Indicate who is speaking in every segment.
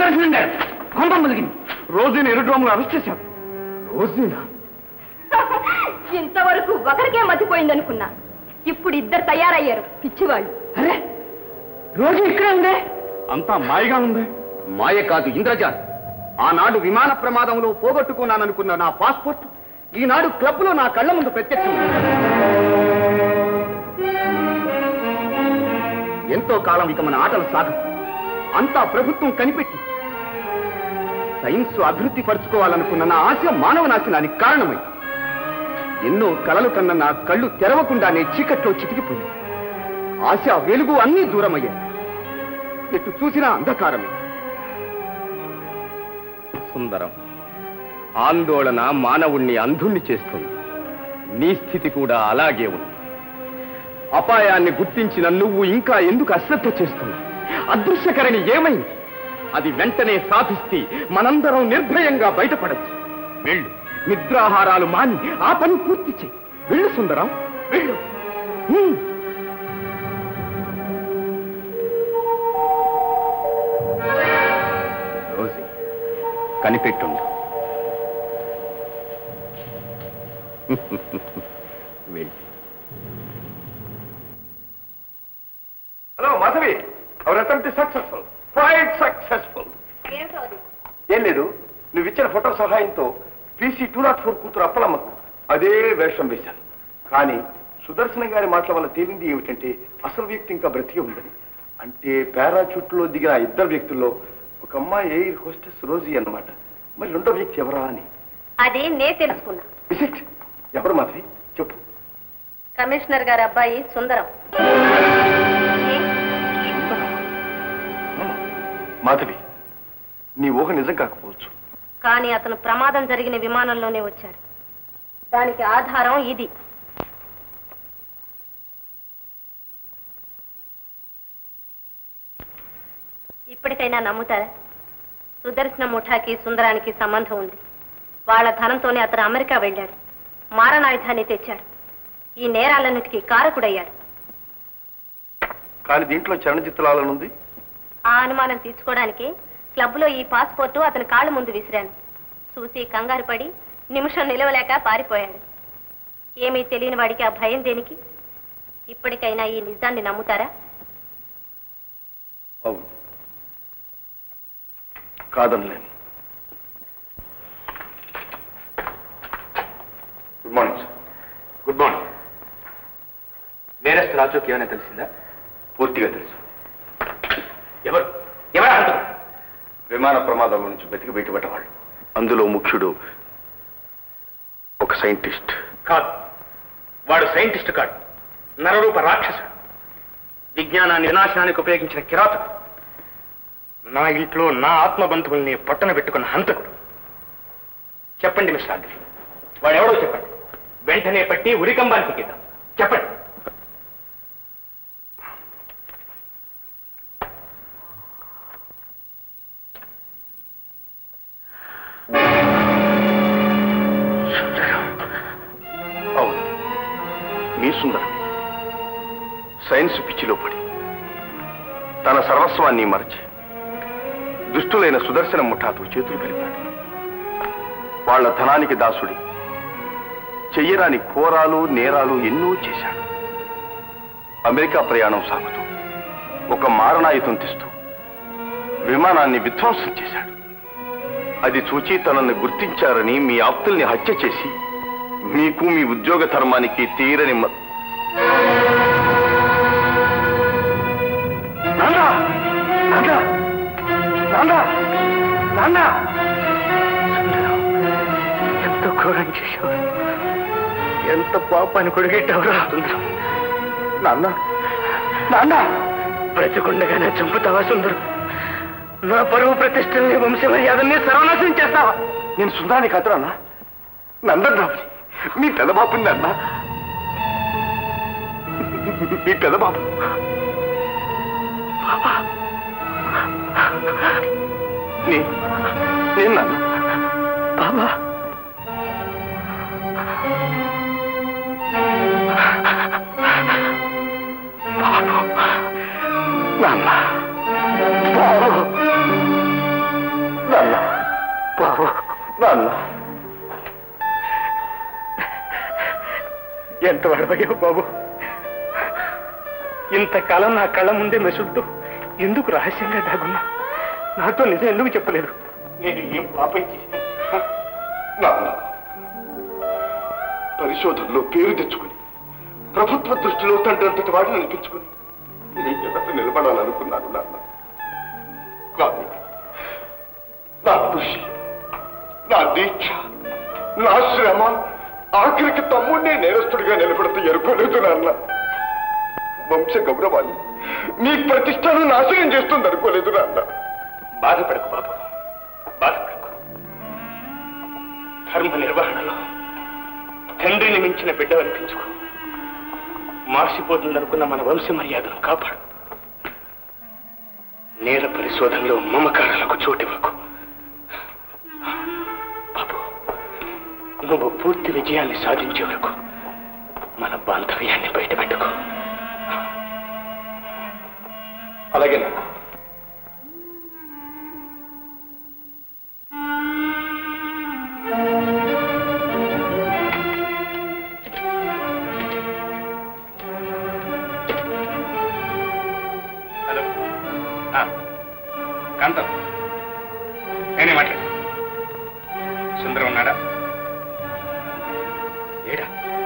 Speaker 1: సుదర్శనం గారు కొంప ములిగింది రోజుని ఎరుడ్రోములు అరెస్ట్ చేశారు రోజునా
Speaker 2: ఇంతవరకు ఒకరికే మతిపోయిందనుకున్నా ఇప్పుడు ఇద్దరు తయారయ్యారు పిచ్చివాళ్ళు
Speaker 1: అరే రోజు ఇక్కడే ఉందే అంతా మాయగా ఉంది
Speaker 3: మాయ కాదు ఇంద్రజాత్ ఆనాడు విమాన ప్రమాదంలో పోగొట్టుకున్నాననుకున్న నా పాస్పోర్ట్ ఈనాడు క్లబ్లో నా కళ్ళ ముందు ప్రత్యక్షం ఎంతో కాలం ఇక మన ఆటలు సాగు అంతా ప్రభుత్వం కనిపెట్టి సైన్స్ అభివృద్ధి పరుచుకోవాలనుకున్న నా ఆశ మానవ నాశనానికి కారణమై ఎన్నో కలలు కన్న నా కళ్ళు తెరవకుండానే చీకట్లో చితికిపోయాయి ఆశ వెలుగు అన్నీ దూరమయ్యాయి ఎటు చూసినా అంధకారమే సుందరం ఆందోళన మానవుణ్ణి అంధుణ్ణి చేస్తుంది నీ స్థితి కూడా అలాగే ఉంది అపాయాన్ని గుర్తించిన నువ్వు ఇంకా ఎందుకు అశ్రద్ధ చేస్తున్నావు అదృశ్యకరణి ఏమైంది అది వెంటనే సాధిస్తే మనందరం నిర్భయంగా బయటపడచ్చు వెళ్ళు నిద్రాహారాలు మాని ఆ పని పూర్తి చెయ్యి వెళ్ళు సుందరం వెళ్ళు హ్మ్. రోజీ కనిపెట్టుండు వెళ్ళు
Speaker 4: hello Madhavi our attempt successful quite successful ఏం లేదు నువ్వు ఇచ్చిన ఫోటో సహాయంతో పీసీ టూ నాట్ ఫోర్ కూతురు అప్పలమ్మకు అదే వేషం వేశాను కానీ సుదర్శన గారి మాటల వల్ల తేలింది ఏమిటంటే అసలు వ్యక్తి ఇంకా బ్రతికే ఉందని అంటే పారాచూట్లో దిగిన ఆ ఇద్దరు వ్యక్తుల్లో ఒక అమ్మాయి ఎయిర్ హోస్టెస్ రోజీ అన్నమాట మరి రెండో వ్యక్తి ఎవరా అని
Speaker 2: అది నే తెలుసుకున్నా
Speaker 4: Is it? ఎవరు మాధవి చెప్పు
Speaker 2: కమిషనర్ గారి అబ్బాయి సుందరం
Speaker 4: మాధవి నీ ఊహ నిజం కాకపోవచ్చు
Speaker 2: కానీ అతను ప్రమాదం జరిగిన విమానంలోనే వచ్చాడు దానికి ఆధారం ఇది ఇప్పటికైనా నమ్ముతారా సుదర్శన ముఠాకి సుందరానికి సంబంధం ఉంది వాళ్ళ ధనంతోనే అతను అమెరికా వెళ్ళాడు మారణాయుధాన్ని తెచ్చాడు ఈ నేరాలన్నిటికీ కారకుడయ్యాడు
Speaker 4: కానీ దీంట్లో చలనచిత్రాలనుంది
Speaker 2: ఆ అనుమానం తీర్చుకోవడానికి క్లబ్లో ఈ పాస్పోర్టు అతని కాళ్ళ ముందు విసిరాను చూసి కంగారు పడి నిమిషం నిలవలేక పారిపోయాడు ఏమీ తెలియని వాడికి ఆ భయం దేనికి ఇప్పటికైనా ఈ నిజాన్ని నమ్ముతారా
Speaker 4: అవును కాదనలేను good morning sir
Speaker 3: good morning నేరస్తు రాజుకి ఏమైనా తెలిసిందా
Speaker 4: పూర్తిగా తెలుసు
Speaker 3: ఎవరు ఎవరు అంటారు
Speaker 4: విమాన ప్రమాదాల నుంచి బతికి బయటపడ్డవాళ్ళు అందులో ముఖ్యుడు ఒక సైంటిస్ట్
Speaker 3: కాదు వాడు సైంటిస్ట్ కాడు నరరూప రాక్షసుడు విజ్ఞానాన్ని వినాశనానికి ఉపయోగించిన కిరాతకుడు నా ఇంట్లో నా ఆత్మబంధువుల్ని పొట్టన పెట్టుకున్న హంతకుడు చెప్పండి మిస్టర్ అగ్ని వాడెవడో చెప్పండి వెంటనే పట్టి ఉరికంబానికి ఎక్కిద్దాం చెప్పండి
Speaker 4: అవును మీ సుందరం సైన్స్ పిచ్చిలో పడి తన సర్వస్వాన్ని మరచి దుష్టులైన సుదర్శన ముఠాతో చేతులు కలిపాడు వాళ్ళ ధనానికి దాసుడి చెయ్యరాని ఘోరాలు నేరాలు ఎన్నో చేశాడు అమెరికా ప్రయాణం సాగుతూ ఒక మారణాయుధం తెస్తూ విమానాన్ని విధ్వంసం చేశాడు అది చూచి తనని గుర్తించారని మీ ఆప్తుల్ని హత్య చేసి మీకు మీ ఉద్యోగ ధర్మానికి తీరని మ- నాన్నా! నాన్నా! నాన్నా! నాన్నా!
Speaker 3: ఎంత ఘోరం చేశావు ఎంత పాపాన్ని కొడిగెట్టావురా సుందరం
Speaker 4: నాన్న నాన్న
Speaker 3: బ్రతికుండగానే చంపుతావా సుందరం నా పరువు ప్రతిష్టల్ని వంశ మర్యాదల్ని సర్వనాశనం చేస్తావా
Speaker 4: నేను సుందరానికి అతరానా నందన్ రావుని మీ పెదబాబుని నాన్న మీ పెదబాబు నే- నేను నాన్న
Speaker 3: బాబా
Speaker 4: నాన్న బాబు నాన్న
Speaker 1: ఎంత వడవయ్యావు బాబు ఇంతకాలం నా కళ్ళ ముందే మెసులుతూ ఎందుకు రహస్యంగా దాగున్నా నాతో నిజం ఎందుకు చెప్పలేదు నేను ఏం పాపం చేశాను
Speaker 4: నాన్న పరిశోధనలో పేరు తెచ్చుకుని ప్రభుత్వ దృష్టిలో తండ్రి అంతటి వాడిని అనిపించుకుని నీ ఎదుట నిలబడాలనుకున్నాను నాన్న కానీ నా కృషి నా దీక్ష నా శ్రమ ఆఖరికి తమ్ముడిని నేరస్తుడిగా నిలబడితే ఎరుకోలేదు నాన్న వంశ గౌరవాన్ని నీ ప్రతిష్టను నాశనం చేస్తుంది అనుకోలేదు నాన్న
Speaker 1: బాధపడకు బాబు బాధపడకు ధర్మ నిర్వహణలో తండ్రిని మించిన బిడ్డ అనిపించుకో మార్చిపోతుందనుకున్న మన వంశ మర్యాదను కాపాడు నేర పరిశోధనలో మమకారాలకు చోటివ్వకు బాబు నువ్వు పూర్తి విజయాన్ని సాధించే వరకు మన బాంధవ్యాన్ని బయటపెట్టుకో
Speaker 4: అలాగే నాన్న
Speaker 3: హలో కాంతం నేనే మాట్లాడు సుందరం ఉన్నాడా లేడా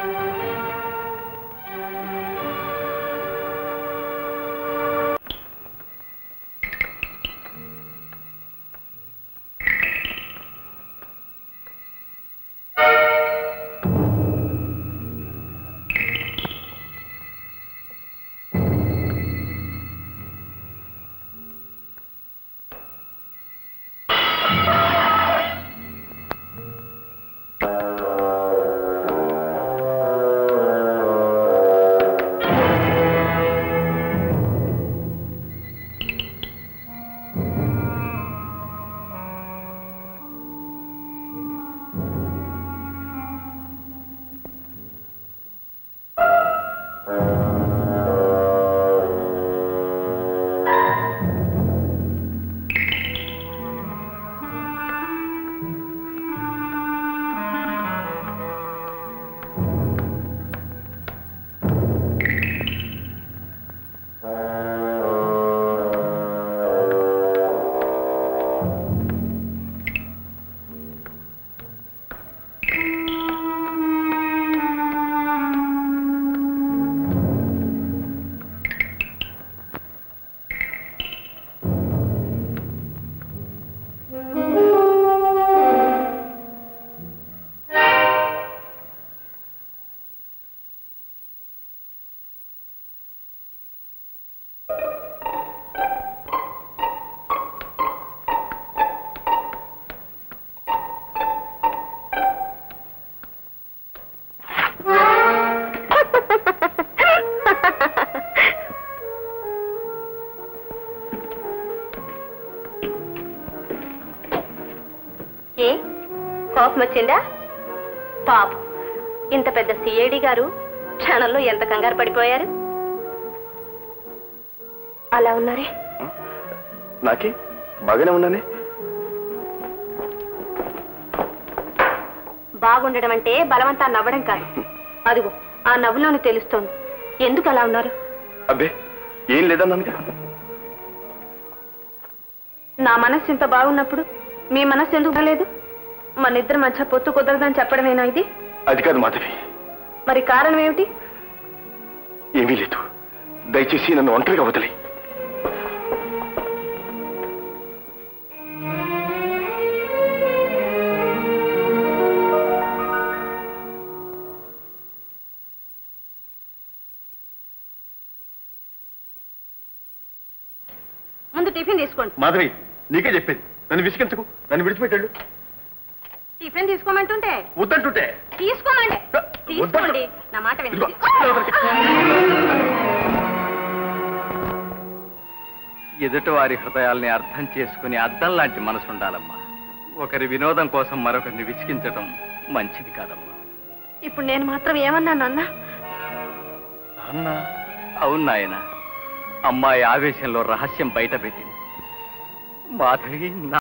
Speaker 2: ఏ కోపం వచ్చిందా పాప ఇంత పెద్ద సిఐడి గారు క్షణంలో ఎంత కంగారు పడిపోయారు అలా ఉన్నారే
Speaker 4: నాకే బాగానే ఉన్నానే
Speaker 2: బాగుండడం అంటే బలవంతా నవ్వడం కాదు అదిగో ఆ నవ్వులోని తెలుస్తోంది ఎందుకు అలా ఉన్నారు
Speaker 4: అబ్బే ఏం లేదన్నానుగా
Speaker 2: నా మనస్సు ఇంత బాగున్నప్పుడు మీ మనస్సు ఎందుకు బాలేదు మన ఇద్దరి మధ్య పొత్తు కుదరదని చెప్పడమేనా ఇది
Speaker 4: అది కాదు మాధవి
Speaker 2: మరి కారణం ఏమిటి
Speaker 4: ఏమీ లేదు దయచేసి నన్ను ఒంటరిగా వదిలి
Speaker 2: ముందు టిఫిన్ తీసుకోండి
Speaker 4: మాధవి నీకే చెప్పేది నన్ను విసిగించకు నన్ను విడిచిపెట్టాడు
Speaker 2: టిఫిన్ తీసుకోమంటుంటే
Speaker 4: వద్దంటుంటే
Speaker 2: తీసుకోమండి
Speaker 4: వద్దంటు.
Speaker 2: తీసుకోండి నా మాట
Speaker 4: ఇదిగో.
Speaker 2: వినండి
Speaker 3: ఎదుటి వారి హృదయాల్ని అర్థం చేసుకుని అద్దం లాంటి మనసు ఉండాలమ్మా ఒకరి వినోదం కోసం మరొకరిని విసిగించటం మంచిది కాదమ్మా
Speaker 2: ఇప్పుడు నేను మాత్రం ఏమన్నాను అన్న
Speaker 3: నాన్న అవును నాయన అమ్మాయి ఆవేశంలో రహస్యం బయట పెట్టింది మాధవి నా